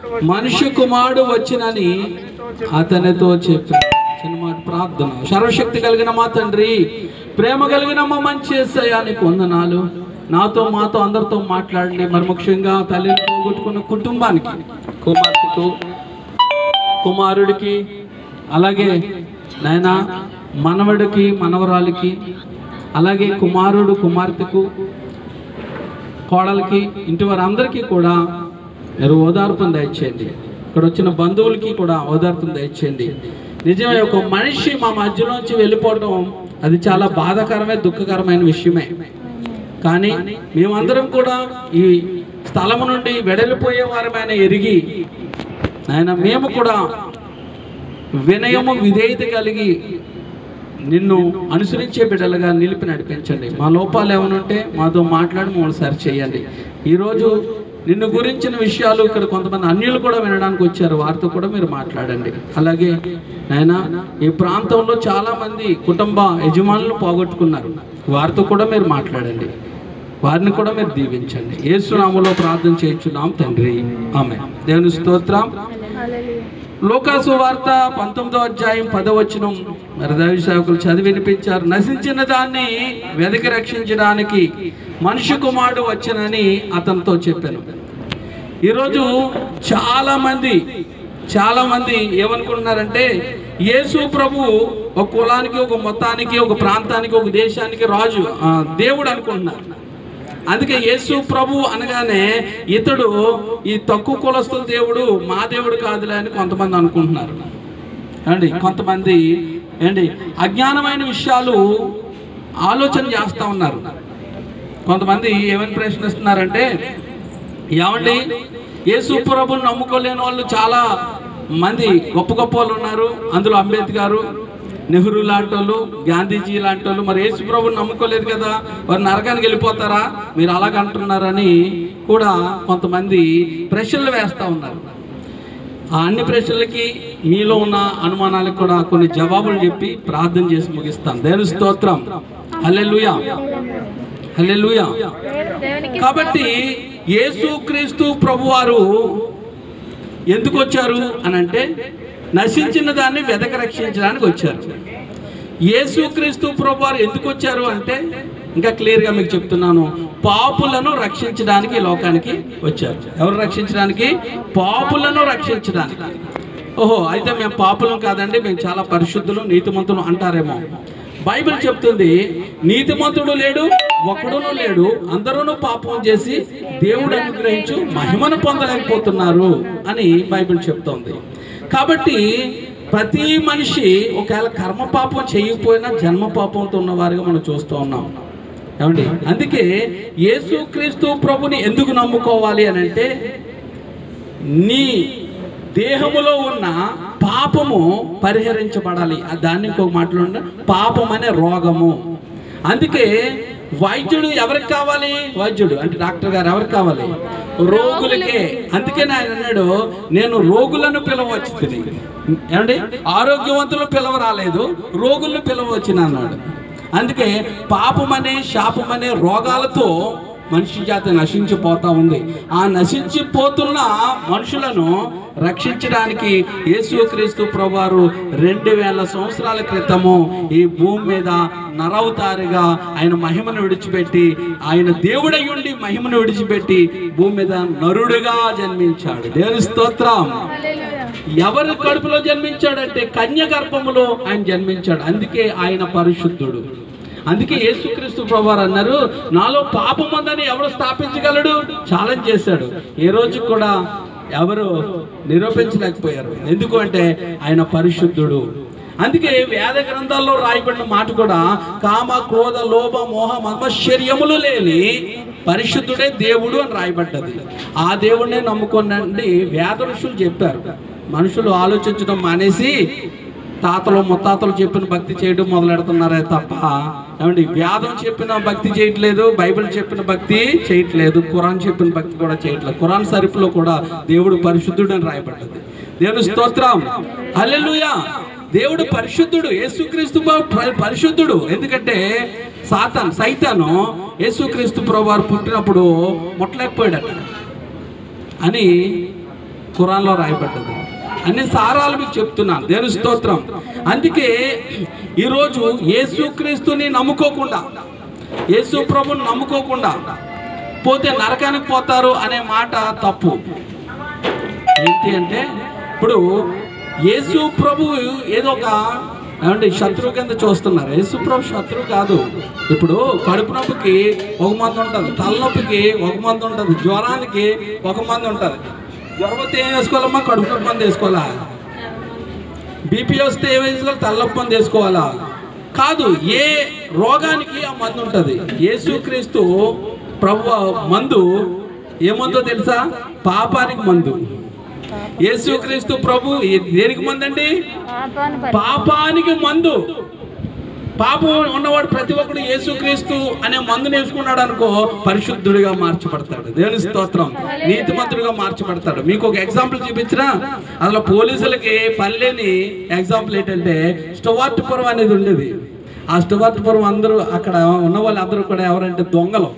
మనిషి కుమారుడు వచ్చినని అతనితో చెప్పాడు చిన్న మాట ప్రార్థన సర్వశక్తి కలిగిన మా తండ్రి ప్రేమ కలిగిన మా మంచి ఏసయ్యానికి వందనాలు నాతో మాతో అందరితో మాట్లాడండి మరి ముఖ్యంగా తల్లిని పోగొట్టుకున్న కుటుంబానికి కుమార్తెకు కుమారుడికి అలాగే నాయన మనవడికి మనవరాలికి అలాగే కుమారుడు కుమార్తెకు కోడలికి ఇంటి వారందరికీ కూడా మీరు ఓదార్పును దయచేయండి ఇక్కడ వచ్చిన బంధువులకి కూడా ఓదార్పును దయచేయండి నిజమే ఒక మనిషి మా మధ్యలోంచి వెళ్ళిపోవడం అది చాలా బాధాకరమే దుఃఖకరమైన విషయమే కానీ మేమందరం కూడా ఈ స్థలము నుండి వెడలిపోయే వారమైన ఎరిగి ఆయన మేము కూడా వినయము విధేయత కలిగి నిన్ను అనుసరించే బిడ్డలుగా నిలిపి నడిపించండి మా లోపాలు ఏమైనా ఉంటే మాతో మాట్లాడి మమ్మల్ని సరి చేయండి ఈరోజు నిన్ను గురించిన విషయాలు ఇక్కడ కొంతమంది అన్యులు కూడా వినడానికి వచ్చారు వారితో కూడా మీరు మాట్లాడండి అలాగే నాయన ఈ ప్రాంతంలో చాలా మంది కుటుంబ యజమానులు పోగొట్టుకున్నారు వారితో కూడా మీరు మాట్లాడండి వారిని కూడా మీరు దీవించండి ఏసునామలో ప్రార్థన చేయించున్నాం తండ్రి ఆమె దేవుని స్తోత్రం లోకాసు వార్త పంతొమ్మిదో అధ్యాయం పదవచనం మరి దైవ సేవకులు చదివి వినిపించారు నశించిన దాన్ని వెదకి రక్షించడానికి మనిషి కుమారుడు వచ్చనని అతనితో చెప్పాను ఈరోజు చాలా మంది చాలా మంది ఏమనుకుంటున్నారంటే యేసు ప్రభు ఒక కులానికి ఒక మొత్తానికి ఒక ప్రాంతానికి ఒక దేశానికి రాజు ఆ, దేవుడు అనుకుంటున్నారు అందుకే యేసు ప్రభు అనగానే ఇతడు ఈ తక్కువ కులస్తుల దేవుడు మా దేవుడు కాదులే అని కొంతమంది అనుకుంటున్నారు అండి కొంతమంది ఏంటి అజ్ఞానమైన విషయాలు ఆలోచన చేస్తూ ఉన్నారు కొంతమంది ఏమని ప్రశ్నిస్తున్నారంటే ఏమండి యేసు ప్రభుని నమ్ముకోలేని వాళ్ళు చాలా మంది గొప్ప గొప్ప వాళ్ళు ఉన్నారు అందులో అంబేద్కర్ నెహ్రూ లాంటి వాళ్ళు గాంధీజీ లాంటి వాళ్ళు మరి యేసు ప్రభుని నమ్ముకోలేదు కదా వారు నరకానికి వెళ్ళిపోతారా మీరు అలాగంటున్నారని కూడా కొంతమంది ప్రశ్నలు వేస్తూ ఉన్నారు ఆ అన్ని ప్రశ్నలకి మీలో ఉన్న అనుమానాలకు కూడా కొన్ని జవాబులు చెప్పి ప్రార్థన చేసి ముగిస్తాను దేవుని స్తోత్రం హల్లెలూయా హల్లెలూయా కాబట్టి యేసుక్రీస్తు ప్రభువారు ఎందుకు వచ్చారు అని అంటే నశించిన దాన్ని వెదక రక్షించడానికి వచ్చారు యేసుక్రీస్తు ప్రభువారు ఎందుకు వచ్చారు అంటే ఇంకా క్లియర్గా మీకు చెప్తున్నాను పాపులను రక్షించడానికి ఈ లోకానికి వచ్చారు ఎవరు రక్షించడానికి పాపులను రక్షించడానికి ఓహో అయితే మేము పాపులం కాదండి మేము చాలా పరిశుద్ధులు నీతిమంతులు అంటారేమో బైబిల్ చెప్తుంది నీతిమంతుడు లేడు ఒకడును లేడు అందరూ పాపం చేసి దేవుడు అనుగ్రహించు మహిమను పొందలేకపోతున్నారు అని బైబిల్ చెప్తోంది కాబట్టి ప్రతి మనిషి ఒకవేళ కర్మ పాపం చేయకపోయినా జన్మ పాపంతో ఉన్నవారుగా మనం చూస్తూ ఉన్నాం ఏమండి అందుకే యేసుక్రీస్తు ప్రభుని ఎందుకు నమ్ముకోవాలి అని అంటే నీ దేహములో ఉన్న పాపము పరిహరించబడాలి ఆ దాన్ని ఇంకొక మాటలో ఉన్న పాపం అనే రోగము అందుకే వైద్యుడు ఎవరికి కావాలి వైద్యుడు అంటే డాక్టర్ గారు ఎవరికి కావాలి రోగులకే అందుకే ఆయన అన్నాడు నేను రోగులను పిలవచ్చుతుంది ఏమండి ఆరోగ్యవంతులు పిలవ రాలేదు రోగులను పిలవచ్చిన అన్నాడు అందుకే పాపమనే శాపమనే రోగాలతో మనిషి జాతి నశించిపోతా ఉంది ఆ నశించిపోతున్న మనుషులను రక్షించడానికి యేసుక్రీస్తు ప్రభువారు రెండు వేల సంవత్సరాల క్రితము ఈ భూమి మీద నరవతారిగా ఆయన మహిమను విడిచిపెట్టి ఆయన దేవుడై ఉండి మహిమను విడిచిపెట్టి భూమి మీద నరుడుగా జన్మించాడు దేవుని స్తోత్రం ఎవరి కడుపులో జన్మించాడంటే కన్య గర్భములో ఆయన జన్మించాడు అందుకే ఆయన పరిశుద్ధుడు అందుకే యేసుక్రీస్తు ప్రభువారు అన్నారు నాలో పాపం ఉందని ఎవరు స్థాపించగలడు ఛాలెంజ్ చేశాడు ఏ రోజు కూడా ఎవరు నిరూపించలేకపోయారు ఎందుకు అంటే ఆయన పరిశుద్ధుడు అందుకే వేద గ్రంథాల్లో రాయబడిన మాట కూడా కామ క్రోధ లోభ మోహ మత్మశ్చర్యములు లేని పరిశుద్ధుడే దేవుడు అని రాయబడ్డది ఆ దేవుడినే నమ్ముకోనండి వేద ఋషులు చెప్పారు మనుషులు ఆలోచించడం మానేసి తాతలు ముత్తాతలు చెప్పిన భక్తి చేయడం మొదలెడుతున్నారే తప్ప ఏమండి వేదం చెప్పిన భక్తి చేయట్లేదు బైబిల్ చెప్పిన భక్తి చేయట్లేదు ఖురాన్ చెప్పిన భక్తి కూడా చేయట్లేదు ఖురాన్ సరిపులో కూడా దేవుడు పరిశుద్ధుడు అని రాయబడ్డది దేవుని స్తోత్రం హల్లెలూయా దేవుడు పరిశుద్ధుడు యేసుక్రీస్తు బా- ప- పరిశుద్ధుడు ఎందుకంటే సాతాన్ సైతాను యేసుక్రీస్తు ప్రభు వారు పుట్టినప్పుడు ముట్టలేకపోయాడట అని ఖురాన్లో రాయబడ్డది అన్ని సారాలు మీకు చెప్తున్నాను దేవుని స్తోత్రం అందుకే ఈరోజు యేసుక్రీస్తుని నమ్ముకోకుండా యేసు ప్రభుని నమ్ముకోకుండా పోతే నరకానికి పోతారు అనే మాట తప్పు ఏంటి అంటే ఇప్పుడు యేసు ప్రభు ఏదో ఒక ఏమంటే శత్రువు కింద చూస్తున్నారు యేసు ప్రభు శత్రువు కాదు ఇప్పుడు కడుపు నొప్పికి ఒక మంది ఉంటుంది తలనొప్పికి ఒక మంది ఉంటుంది జ్వరానికి ఒక మంది ఉంటుంది జ్వరం వస్తే ఏం వేసుకోవాలమ్మా కడుపు నొప్పి మంది వేసుకోవాలా బీపీ వస్తే ఏం వేసుకోవాలి తలనొప్పి మంది వేసుకోవాలా కాదు ఏ రోగానికి ఆ మందు ఉంటుంది యేసుక్రీస్తు ప్రభు మందు ఏ మందో తెలుసా పాపానికి మందు యేసుక్రీస్తు ప్రభు ఏ- దేనికి మందు అండి పాపానికి మందు పాపం ఉన్నవాడు ప్రతి ఒక్కడు యేసుక్రీస్తు అనే మందుని వేసుకున్నాడు అనుకో పరిశుద్ధుడిగా మార్చబడతాడు దేవుని స్తోత్రం నీతిమంతుడిగా మార్చబడతాడు మీకు ఒక ఎగ్జాంపుల్ చూపించినా అందులో పోలీసులకి పల్లెని ఎగ్జాంపుల్ ఏంటంటే స్టువార్ట్పురం అనేది ఉండేది ఆ స్టువార్ట్పురం అందరూ అక్కడ ఉన్న వాళ్ళు అందరూ కూడా ఎవరంటే దొంగలు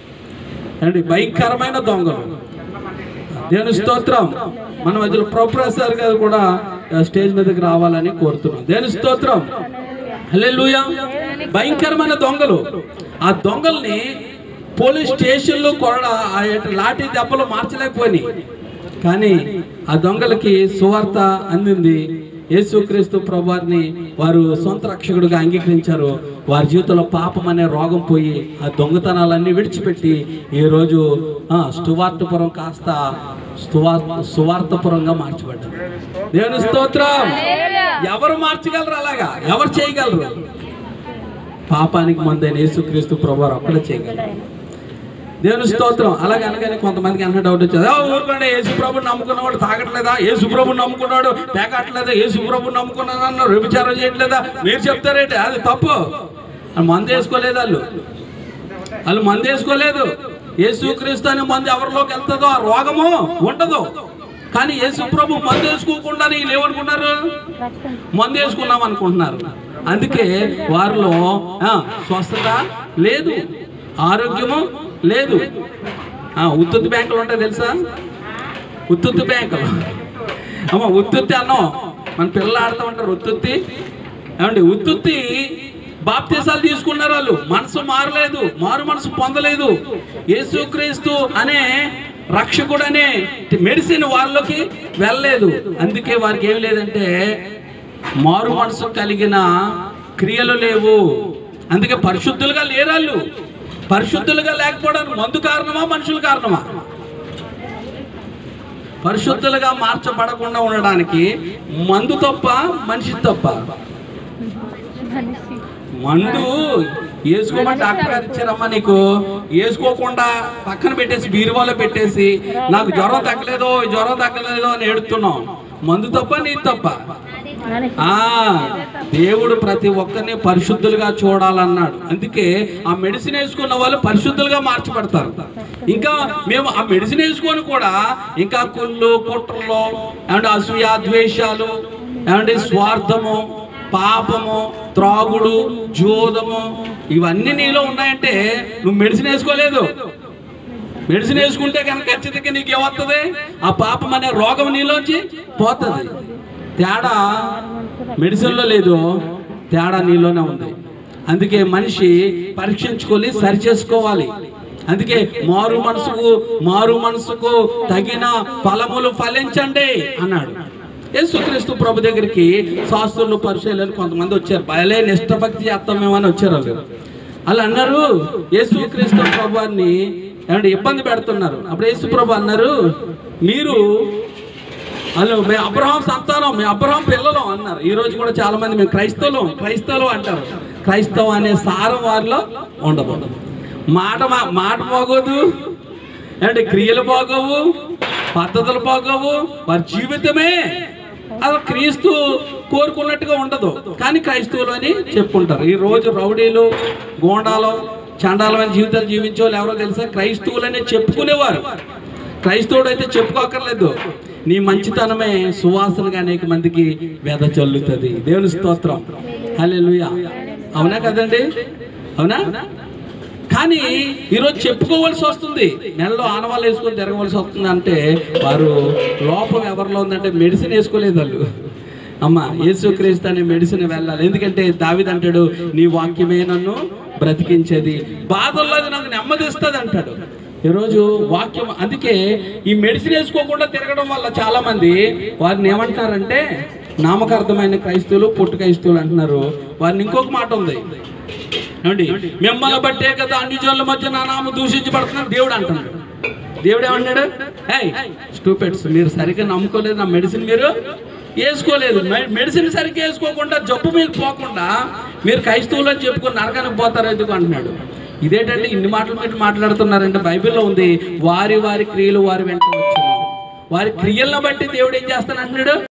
అండి భయంకరమైన దొంగలు దేవుని స్తోత్రం మన మధ్యలో ప్రొఫెసర్ గారు కూడా ఆ, స్టేజ్ మీదకి రావాలని కోరుతున్నాం దేవుని స్తోత్రం హల్లెలూయా భయంకరమైన దొంగలు ఆ దొంగల్ని పోలీస్ స్టేషన్లో కొరడ ఆ యొక్క లాఠీ దెబ్బలు మార్చలేకపోయినాయి కానీ ఆ దొంగలకి సువార్త అందింది యేసుక్రీస్తు ప్రభువారిని వారు సొంత రక్షకుడిగా అంగీకరించారు వారి జీవితంలో పాపం అనే రోగం పోయి ఆ దొంగతనాలన్నీ విడిచిపెట్టి ఈరోజు ఆ, స్టువార్తపురం కాస్త స్తువార్ సువార్తపురంగా మార్చబడ్డది దేవుని స్తోత్రం ఎవరు మార్చగలరు అలాగా ఎవరు చేయగలరు పాపానికి మందైన యేసుక్రీస్తు ప్రభు ఒక్కడే చేయగలరు దేవుని స్తోత్రం అలాగే అనగానే కొంతమందికి అన్న డౌట్ వచ్చేది "ఆ, ఊరుకోండి యేసు ప్రభుని నమ్ముకున్నవాడు తాగట్లేదా యేసు ప్రభుని నమ్ముకున్నాడు పేకట్లేదా యేసు ప్రభుని నమ్ముకున్నాడు అన్నారు వ్యభిచారం చేయట్లేదా మీరు చెప్తారేంటి అది తప్పు వాళ్ళు మందు వేసుకోలేదు వాళ్ళు వాళ్ళు మందు వేసుకోలేదు యేసు క్రీస్తు అనే మందు ఎవరిలోకి వెళ్తుందో ఆ రోగము ఉండదు కానీ యేసు ప్రభు మందు వేసుకోకుండా వీళ్ళు ఏమనుకున్నారు మందు వేసుకున్నాం అనుకుంటున్నారు అందుకే వారిలో ఆ, స్వస్థత లేదు ఆరోగ్యము లేదు ఆ, ఉత్తుత్తి బ్యాంకులు ఉంటాయి తెలుసా ఉత్తుత్తి బ్యాంకులు అమ్మ ఉత్తుత్తి అన్నం మన పిల్లలు ఆడుతూ ఉంటారు ఉత్తుత్తి ఏమండి ఉత్తుత్తి బాప్తీసాలు తీసుకున్నారు వాళ్ళు మనసు మారలేదు మారు మనసు పొందలేదు యేసుక్రీస్తు అనే రక్షకుడు అనే మెడిసిన్ వాళ్ళకి వెళ్ళలేదు అందుకే వారికి ఏం లేదంటే మారు మనసు కలిగిన క్రియలు లేవు అందుకే పరిశుద్ధులుగా లేరాళ్ళు పరిశుద్ధులుగా లేకపోవడానికి మందు కారణమా మనుషుల కారణమా పరిశుద్ధులుగా మార్చబడకుండా ఉండడానికి మందు తప్ప మనిషి తప్ప మందు వేసుకోమని డాక్టర్ గారు ఇచ్చారమ్మా నీకు వేసుకోకుండా పక్కన పెట్టేసి బీరువాలో పెట్టేసి నాకు జ్వరం తగ్గలేదో జ్వరం తగ్గలేదో అని ఏడుతున్నాం మందు తప్ప నీ తప్ప ఆ దేవుడు ప్రతి ఒక్కరిని పరిశుద్ధులుగా చూడాలన్నాడు అందుకే ఆ మెడిసిన్ వేసుకున్న వాళ్ళు పరిశుద్ధులుగా మార్చబడతారు ఇంకా మేము ఆ మెడిసిన్ వేసుకొని కూడా ఇంకా కుళ్ళు కుట్రలు అండ్ అసూయ ద్వేషాలు ఏమంటే స్వార్థము పాపము త్రాగుడు జోదము ఇవన్నీ నీలో ఉన్నాయంటే నువ్వు మెడిసిన్ వేసుకోలేదు మెడిసిన్ వేసుకుంటే కనుక ఖచ్చితంగా నీకు ఏమవుతుంది ఆ పాపం అనే రోగం నీలోంచి పోతుంది తేడా మెడిసిన్లో లేదు తేడా నీలోనే ఉంది అందుకే మనిషి పరీక్షించుకొని సరి చేసుకోవాలి అందుకే మారు మనసుకు మారు మనసుకు తగిన ఫలములు ఫలించండి అన్నాడు యేసుక్రీస్తు ప్రభు దగ్గరికి శాస్త్రులు పరిశీలన కొంతమంది వచ్చారు భలే నిష్టభక్తి చేస్తామేమని వచ్చారు వాళ్ళు వాళ్ళు అన్నారు యేసుక్రీస్తు ప్రభువాన్ని ఏమంటే ఇబ్బంది పెడుతున్నారు అప్పుడు యేసు ప్రభు అన్నారు మీరు వాళ్ళు మేము అబ్రహాం సంతానం మేము అబ్రహాం పిల్లలు అన్నారు ఈ రోజు కూడా చాలా మంది మేము క్రైస్తవులు క్రైస్తవులు అంటారు క్రైస్తవం అనే సారం వారిలో ఉండదు మాట మా- మాట బాగోదు అంటే క్రియలు బాగోవు పద్ధతులు బాగోవు వారి జీవితమే అది క్రీస్తు కోరుకున్నట్టుగా ఉండదు కానీ క్రైస్తవులు అని చెప్పుకుంటారు ఈ రోజు రౌడీలు గోండాలు చండాలమైన జీవితాలు జీవించే వాళ్ళు ఎవరో తెలుసా క్రైస్తవులనే చెప్పుకునేవారు క్రైస్తవుడు అయితే చెప్పుకోకర్లేదు నీ మంచితనమే సువాసనగా అనేక మందికి వెద చల్లుతుంది దేవుని స్తోత్రం హల్లెలూయా అవునా కదండి అవునా కానీ ఈరోజు చెప్పుకోవాల్సి వస్తుంది నెలలో ఆనవాళ్ళు వేసుకొని తిరగవలసి వస్తుంది అంటే వారు లోపం ఎవరిలో ఉందంటే మెడిసిన్ వేసుకోలేదు వాళ్ళు అమ్మ యేసుక్రీస్తు అనే మెడిసిన్ వెళ్ళాలి ఎందుకంటే దావిది అంటాడు నీ వాక్యమే నన్ను బ్రతికించేది బాధల్లో అది నాకు నెమ్మదిస్తుంది అంటాడు ఈరోజు వాక్యం అందుకే ఈ మెడిసిన్ వేసుకోకుండా తిరగడం వల్ల చాలా మంది వారిని ఏమంటారంటే నామకార్థమైన క్రైస్తవులు పుట్టు క్రైస్తవులు అంటున్నారు వారిని ఇంకొక మాట ఉంది ఏమండి మిమ్మల్ని బట్టే కదా అన్ని జనుల మధ్య నా నామ దూషించబడుతున్నాను దేవుడు అంటున్నాడు దేవుడు ఏమన్నాడు ఏయ్ స్టూపెట్స్ మీరు సరిగ్గా నమ్ముకోలేదు నా మెడిసిన్ మీరు వేసుకోలేదు మె- మెడిసిన్ సరిగ్గా వేసుకోకుండా జబ్బు మీకు పోకుండా మీరు క్రైస్తవులు అని చెప్పుకొని నరకానికి పోతారు ఎందుకు అంటున్నాడు ఇదేంటంటే ఇన్ని మాటలు మీరు మాట్లాడుతున్నారంటే బైబిల్లో ఉంది వారి వారి క్రియలు వారి వెంట వచ్చును వారి క్రియలను బట్టి దేవుడు ఏం చేస్తానంటున్నాడు